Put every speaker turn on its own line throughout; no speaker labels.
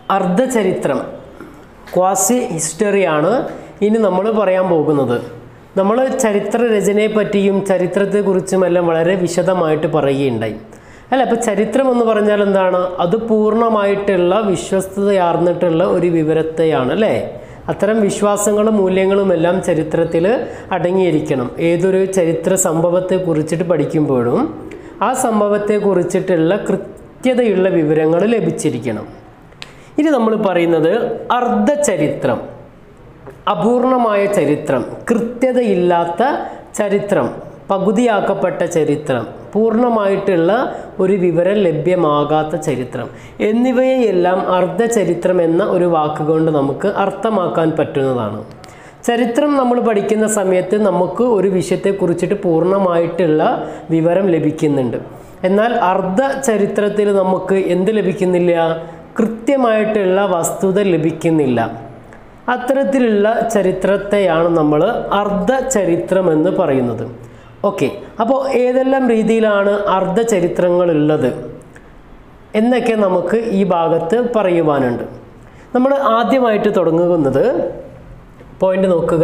അർദ്ധചരിത്രം quasi ഹിസ്റ്ററിയാണ് ഇനി നമ്മൾ പറയാൻ പോകുന്നത് നമ്മൾ ചരിത്ര രചനയെ പറ്റിയും ചരിത്രത്തെക്കുറിച്ചും എല്ലാം വളരെ വിശദമായിട്ട് പറയുകയുണ്ടായി അല്ല അപ്പോൾ ചരിത്രം എന്ന് പറഞ്ഞാൽ എന്താണ് അത് പൂർണ്ണമായിട്ടുള്ള വിശ്വസ്തതയാർന്നിട്ടുള്ള ഒരു വിവരത്തെയാണ് അല്ലേ അത്തരം വിശ്വാസങ്ങളും മൂല്യങ്ങളും എല്ലാം ചരിത്രത്തിൽ അടങ്ങിയിരിക്കണം ഏതൊരു ചരിത്ര സംഭവത്തെ കുറിച്ചിട്ട് പഠിക്കുമ്പോഴും ആ സംഭവത്തെ കുറിച്ചിട്ടുള്ള കൃത്യതയുള്ള വിവരങ്ങൾ ലഭിച്ചിരിക്കണം ഇനി നമ്മൾ പറയുന്നത് അർദ്ധചരിത്രം അപൂർണമായ ചരിത്രം കൃത്യതയില്ലാത്ത ചരിത്രം പകുതിയാക്കപ്പെട്ട ചരിത്രം പൂർണ്ണമായിട്ടുള്ള ഒരു വിവരം ലഭ്യമാകാത്ത ചരിത്രം എന്നിവയെല്ലാം അർദ്ധചരിത്രം എന്ന ഒരു വാക്കുകൊണ്ട് നമുക്ക് അർത്ഥമാക്കാൻ പറ്റുന്നതാണ് ചരിത്രം നമ്മൾ പഠിക്കുന്ന സമയത്ത് നമുക്ക് ഒരു വിഷയത്തെക്കുറിച്ചിട്ട് പൂർണ്ണമായിട്ടുള്ള വിവരം ലഭിക്കുന്നുണ്ട് എന്നാൽ അർദ്ധ ചരിത്രത്തിൽ നമുക്ക് എന്ത് ലഭിക്കുന്നില്ല കൃത്യമായിട്ടുള്ള വസ്തുത ലഭിക്കുന്നില്ല അത്തരത്തിലുള്ള ചരിത്രത്തെയാണ് നമ്മൾ അർദ്ധചരിത്രം എന്ന് പറയുന്നത് ഓക്കെ അപ്പോൾ ഏതെല്ലാം രീതിയിലാണ് അർദ്ധചരിത്രങ്ങളുള്ളത് എന്നൊക്കെ നമുക്ക് ഈ ഭാഗത്ത് പറയുവാനുണ്ട് നമ്മൾ ആദ്യമായിട്ട് തുടങ്ങുന്നത് പോയിന്റ് നോക്കുക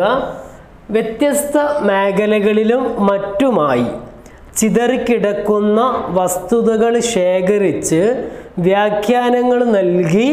വ്യത്യസ്ത മേഖലകളിലും മറ്റുമായി ചിതറിക്കിടക്കുന്ന വസ്തുതകൾ ശേഖരിച്ച് വ്യാഖ്യാനങ്ങൾ നൽകി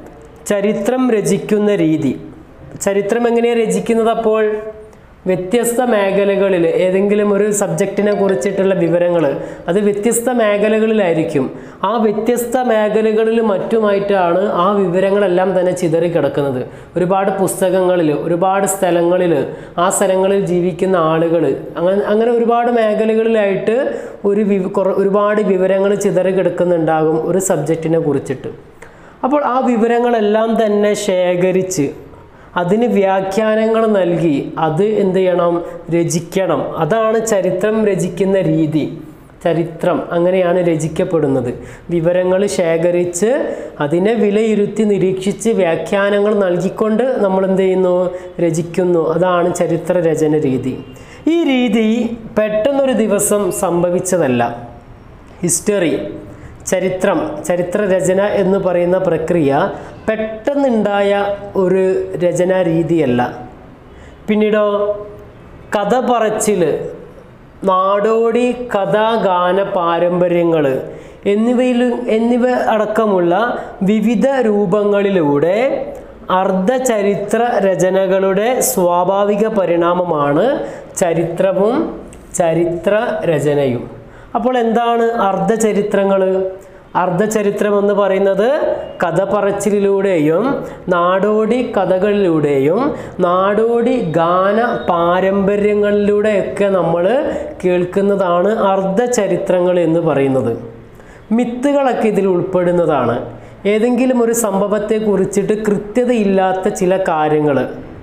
ചരിത്രം രചിക്കുന്ന രീതി ചരിത്രം എങ്ങനെയാണ് രചിക്കുന്നത് അപ്പോൾ വ്യത്യസ്ത മേഖലകളിൽ ഏതെങ്കിലും ഒരു സബ്ജക്റ്റിനെ കുറിച്ചിട്ടുള്ള വിവരങ്ങൾ അത് വ്യത്യസ്ത മേഖലകളിലായിരിക്കും ആ വ്യത്യസ്ത മേഖലകളിൽ മറ്റുമായിട്ടാണ് ആ വിവരങ്ങളെല്ലാം തന്നെ ചിതറി കിടക്കുന്നത് ഒരുപാട് പുസ്തകങ്ങളിൽ ഒരുപാട് സ്ഥലങ്ങളിൽ ആ സ്ഥലങ്ങളിൽ ജീവിക്കുന്ന ആളുകൾ അങ്ങനെ അങ്ങനെ ഒരുപാട് മേഖലകളിലായിട്ട് ഒരു വി കുറ- ഒരുപാട് വിവരങ്ങൾ ചിതറി കിടക്കുന്നുണ്ടാകും ഒരു സബ്ജക്റ്റിനെ കുറിച്ചിട്ട് അപ്പോൾ ആ വിവരങ്ങളെല്ലാം തന്നെ ശേഖരിച്ച് അതിന് വ്യാഖ്യാനങ്ങൾ നൽകി അത് എന്ത് ചെയ്യണം രചിക്കണം അതാണ് ചരിത്രം രചിക്കുന്ന രീതി ചരിത്രം അങ്ങനെയാണ് രചിക്കപ്പെടുന്നത് വിവരങ്ങൾ ശേഖരിച്ച് അതിനെ വിലയിരുത്തി നിരീക്ഷിച്ച് വ്യാഖ്യാനങ്ങൾ നൽകിക്കൊണ്ട് നമ്മൾ എന്ത് ചെയ്യുന്നു രചിക്കുന്നു അതാണ് ചരിത്ര രചന രീതി ഈ രീതി പെട്ടെന്നൊരു ദിവസം സംഭവിച്ചതല്ല ഹിസ്റ്ററി ചരിത്രം ചരിത്ര രചന എന്ന് പറയുന്ന പ്രക്രിയ പെട്ടെന്നുണ്ടായ ഒരു രചനാ രീതിയല്ല പിന്നീടോ കഥ പറച്ചിൽ നാടോടി കഥാഗാന പാരമ്പര്യങ്ങൾ എന്നിവയിൽ എന്നിവ അടക്കമുള്ള വിവിധ രൂപങ്ങളിലൂടെ അർദ്ധചരിത്ര രചനകളുടെ സ്വാഭാവിക പരിണാമമാണ് ചരിത്രവും ചരിത്ര രചനയും അപ്പോൾ എന്താണ് അർദ്ധചരിത്രങ്ങൾ അർദ്ധചരിത്രം എന്ന് പറയുന്നത് കഥ പറച്ചിലിലൂടെയും നാടോടി കഥകളിലൂടെയും നാടോടി ഗാന പാരമ്പര്യങ്ങളിലൂടെയൊക്കെ നമ്മൾ കേൾക്കുന്നതാണ് അർദ്ധചരിത്രങ്ങൾ എന്ന് പറയുന്നത് മിത്തുകളൊക്കെ ഇതിൽ ഉൾപ്പെടുന്നതാണ് ഏതെങ്കിലും ഒരു സംഭവത്തെ കുറിച്ചിട്ട് കൃത്യതയില്ലാത്ത ചില കാര്യങ്ങൾ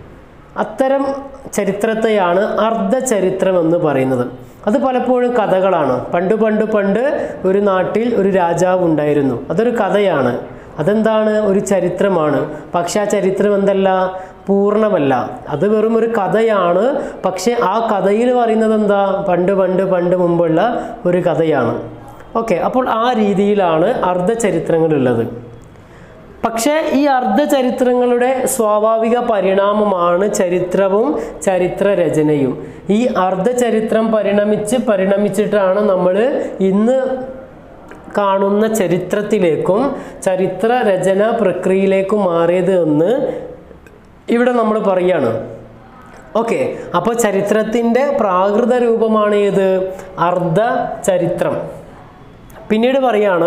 അത്തരം ചരിത്രത്തെയാണ് അർദ്ധചരിത്രം എന്ന് പറയുന്നത് അത് പലപ്പോഴും കഥകളാണ് പണ്ട് പണ്ട് പണ്ട് ഒരു നാട്ടിൽ ഒരു രാജാവ് ഉണ്ടായിരുന്നു അതൊരു കഥയാണ് അതെന്താണ് ഒരു ചരിത്രമാണ് പക്ഷെ ആ ചരിത്രം എന്തല്ല പൂർണ്ണമല്ല അത് വെറും ഒരു കഥയാണ് പക്ഷെ ആ കഥയിൽ പറയുന്നത് എന്താ പണ്ട് പണ്ട് പണ്ട് മുമ്പുള്ള ഒരു കഥയാണ് ഓക്കെ അപ്പോൾ ആ രീതിയിലാണ് അർദ്ധചരിത്രങ്ങളുള്ളത് പക്ഷേ ഈ അർദ്ധചരിത്രങ്ങളുടെ സ്വാഭാവിക പരിണാമമാണ് ചരിത്രവും ചരിത്ര രചനയും ഈ അർദ്ധചരിത്രം പരിണമിച്ച് പരിണമിച്ചിട്ടാണ് നമ്മൾ ഇന്ന് കാണുന്ന ചരിത്രത്തിലേക്കും ചരിത്ര രചന പ്രക്രിയയിലേക്കും മാറിയത് എന്ന് ഇവിടെ നമ്മൾ പറയാണ് ഓക്കെ അപ്പോൾ ചരിത്രത്തിൻ്റെ പ്രാകൃത രൂപമാണ് ഏത് അർദ്ധ ചരിത്രം പിന്നീട് പറയാണ്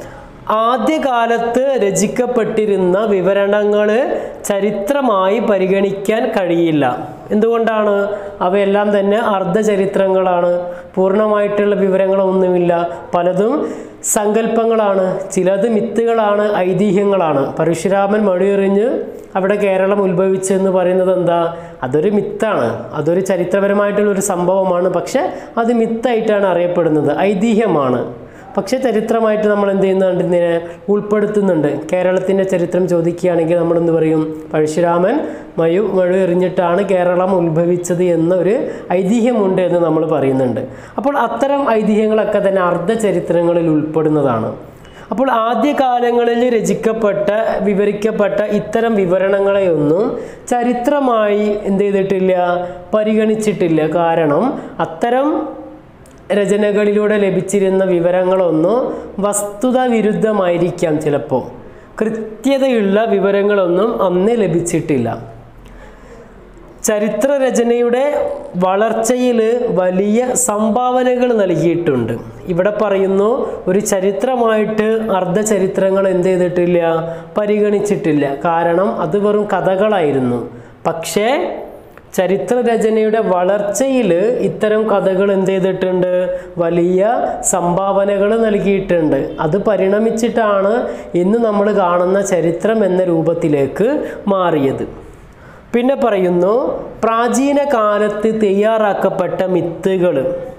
ആദ്യകാലത്ത് രചിക്കപ്പെട്ടിരുന്ന വിവരണങ്ങൾ ചരിത്രമായി പരിഗണിക്കാൻ കഴിയില്ല എന്തുകൊണ്ടാണ് അവയെല്ലാം തന്നെ അർദ്ധചരിത്രങ്ങളാണ് പൂർണ്ണമായിട്ടുള്ള വിവരങ്ങളൊന്നുമില്ല പലതും സങ്കല്പങ്ങളാണ് ചിലത് മിത്തുകളാണ് ഐതിഹ്യങ്ങളാണ് പരശുരാമൻ മടിയെറിഞ്ഞ് അവിടെ കേരളം ഉത്ഭവിച്ചെന്ന് പറയുന്നത് എന്താ അതൊരു മിത്താണ് അതൊരു ചരിത്രപരമായിട്ടുള്ള ഒരു സംഭവമാണ് പക്ഷെ അത് മിത്തായിട്ടാണ് അറിയപ്പെടുന്നത് ഐതിഹ്യമാണ് പക്ഷേ ചരിത്രമായിട്ട് നമ്മൾ എന്ത് ചെയ്യുന്നുണ്ട് ഇതിനെ ഉൾപ്പെടുത്തുന്നുണ്ട് കേരളത്തിൻ്റെ ചരിത്രം ചോദിക്കുകയാണെങ്കിൽ നമ്മൾ എന്ത് പറയും പഴശുരാമൻ മയു മഴ എറിഞ്ഞിട്ടാണ് കേരളം ഉത്ഭവിച്ചത് എന്നൊരു ഐതിഹ്യമുണ്ട് എന്ന് നമ്മൾ പറയുന്നുണ്ട് അപ്പോൾ അത്തരം ഐതിഹ്യങ്ങളൊക്കെ തന്നെ അർദ്ധചരിത്രങ്ങളിൽ ഉൾപ്പെടുന്നതാണ് അപ്പോൾ ആദ്യകാലങ്ങളിൽ രചിക്കപ്പെട്ട വിവരിക്കപ്പെട്ട ഇത്തരം വിവരണങ്ങളെയൊന്നും ചരിത്രമായി എന്ത് ചെയ്തിട്ടില്ല പരിഗണിച്ചിട്ടില്ല കാരണം അത്തരം രചനകളിലൂടെ ലഭിച്ചിരുന്ന വിവരങ്ങളൊന്നും വസ്തുത വിരുദ്ധമായിരിക്കാം ചിലപ്പോൾ കൃത്യതയുള്ള വിവരങ്ങളൊന്നും അന്ന് ലഭിച്ചിട്ടില്ല ചരിത്ര രചനയുടെ വളർച്ചയിൽ വലിയ സംഭാവനകൾ നൽകിയിട്ടുണ്ട് ഇവിടെ പറയുന്നു ഒരു ചരിത്രമായിട്ട് അർദ്ധചരിത്രങ്ങൾ എന്ത് ചെയ്തിട്ടില്ല പരിഗണിച്ചിട്ടില്ല കാരണം അത് വെറും കഥകളായിരുന്നു പക്ഷേ ചരിത്ര രചനയുടെ വളർച്ചയിൽ ഇത്തരം കഥകൾ എന്ത് ചെയ്തിട്ടുണ്ട് വലിയ സംഭാവനകൾ നൽകിയിട്ടുണ്ട് അത് പരിണമിച്ചിട്ടാണ് ഇന്ന് നമ്മൾ കാണുന്ന ചരിത്രം എന്ന രൂപത്തിലേക്ക് മാറിയത് പിന്നെ പറയുന്നു പ്രാചീന കാലത്ത് തയ്യാറാക്കപ്പെട്ട മിത്തുകൾ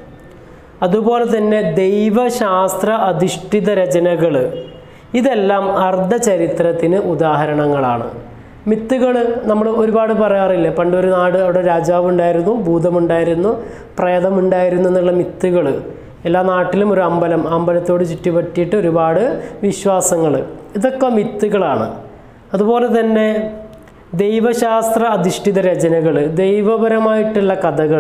അതുപോലെ തന്നെ ദൈവശാസ്ത്ര അധിഷ്ഠിത രചനകൾ ഇതെല്ലാം അർദ്ധചരിത്രത്തിന് ഉദാഹരണങ്ങളാണ് മിത്തുകൾ നമ്മൾ ഒരുപാട് പറയാറില്ലേ പണ്ടൊരു നാട് അവിടെ രാജാവ് ഉണ്ടായിരുന്നു ഭൂതമുണ്ടായിരുന്നു പ്രേതമുണ്ടായിരുന്നു എന്നുള്ള മിത്തുകൾ എല്ലാ നാട്ടിലും ഒരു അമ്പലം അമ്പലത്തോട് ചുറ്റിപ്പറ്റിയിട്ട് ഒരുപാട് വിശ്വാസങ്ങൾ ഇതൊക്കെ മിത്തുകളാണ് അതുപോലെ തന്നെ ദൈവശാസ്ത്ര അധിഷ്ഠിത രചനകൾ ദൈവപരമായിട്ടുള്ള കഥകൾ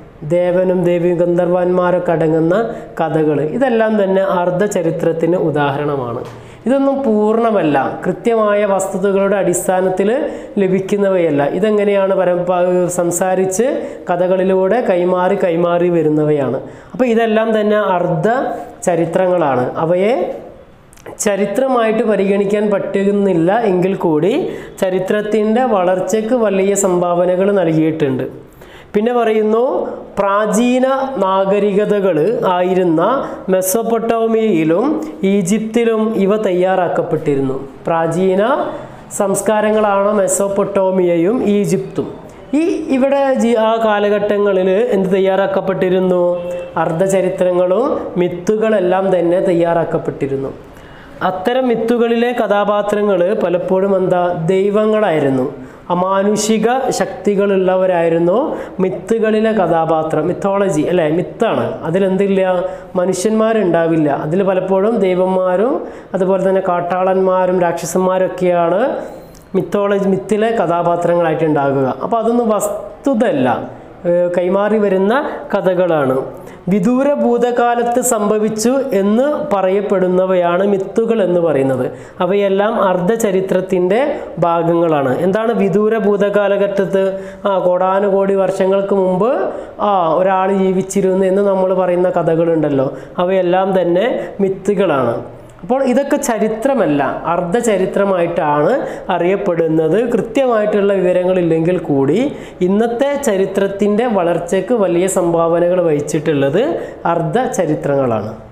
ദേവനും ദേവിയും ഗന്ധർവന്മാരൊക്കെ അടങ്ങുന്ന കഥകൾ ഇതെല്ലാം തന്നെ അർദ്ധചരിത്രത്തിന് ഉദാഹരണമാണ് ഇതൊന്നും പൂർണ്ണമല്ല കൃത്യമായ വസ്തുതകളുടെ അടിസ്ഥാനത്തിൽ ലഭിക്കുന്നവയല്ല ഇതെങ്ങനെയാണ് പരമ്പ സംസാരിച്ച് കഥകളിലൂടെ കൈമാറി കൈമാറി വരുന്നവയാണ് അപ്പോൾ ഇതെല്ലാം തന്നെ അർദ്ധ ചരിത്രങ്ങളാണ് അവയെ ചരിത്രമായിട്ട് പരിഗണിക്കാൻ പറ്റുന്നില്ല എങ്കിൽ കൂടി ചരിത്രത്തിൻ്റെ വളർച്ചയ്ക്ക് വലിയ സംഭാവനകൾ നൽകിയിട്ടുണ്ട് പിന്നെ പറയുന്നു പ്രാചീന നാഗരികതകൾ ആയിരുന്ന മെസ്സൊപ്പൊട്ടോമിയയിലും ഈജിപ്തിലും ഇവ തയ്യാറാക്കപ്പെട്ടിരുന്നു പ്രാചീന സംസ്കാരങ്ങളാണ് മെസ്സൊപ്പൊട്ടോമിയയും ഈജിപ്തും ഈ ഇവിടെ ജി ആ കാലഘട്ടങ്ങളിൽ എന്ത് തയ്യാറാക്കപ്പെട്ടിരുന്നു അർദ്ധചരിത്രങ്ങളും മിത്തുകളെല്ലാം തന്നെ തയ്യാറാക്കപ്പെട്ടിരുന്നു അത്തരം മിത്തുകളിലെ കഥാപാത്രങ്ങൾ പലപ്പോഴും എന്താ ദൈവങ്ങളായിരുന്നു അമാനുഷിക ശക്തികളുള്ളവരായിരുന്നു മിത്തുകളിലെ കഥാപാത്രം മിത്തോളജി അല്ലേ മിത്താണ് അതിലെന്തില്ല മനുഷ്യന്മാരുണ്ടാവില്ല അതിൽ പലപ്പോഴും ദൈവന്മാരും അതുപോലെ തന്നെ കാട്ടാളന്മാരും രാക്ഷസന്മാരൊക്കെയാണ് മിത്തോളജി മിത്തിലെ കഥാപാത്രങ്ങളായിട്ട് ഉണ്ടാകുക അപ്പോൾ അതൊന്നും വസ്തുതല്ല ഏഹ് കൈമാറി വരുന്ന കഥകളാണ് വിദൂര ഭൂതകാലത്ത് സംഭവിച്ചു എന്ന് പറയപ്പെടുന്നവയാണ് മിത്തുകൾ എന്ന് പറയുന്നത് അവയെല്ലാം അർദ്ധചരിത്രത്തിൻ്റെ ഭാഗങ്ങളാണ് എന്താണ് വിദൂര ഭൂതകാലഘട്ടത്ത് ആ കോടാനുകോടി വർഷങ്ങൾക്ക് മുമ്പ് ആ ഒരാൾ ജീവിച്ചിരുന്നു എന്ന് നമ്മൾ പറയുന്ന കഥകളുണ്ടല്ലോ അവയെല്ലാം തന്നെ മിത്തുകളാണ് അപ്പോൾ ഇതൊക്കെ ചരിത്രമല്ല അർദ്ധചരിത്രമായിട്ടാണ് അറിയപ്പെടുന്നത് കൃത്യമായിട്ടുള്ള വിവരങ്ങളില്ലെങ്കിൽ കൂടി ഇന്നത്തെ ചരിത്രത്തിൻ്റെ വളർച്ചയ്ക്ക് വലിയ സംഭാവനകൾ വഹിച്ചിട്ടുള്ളത് അർദ്ധചരിത്രങ്ങളാണ്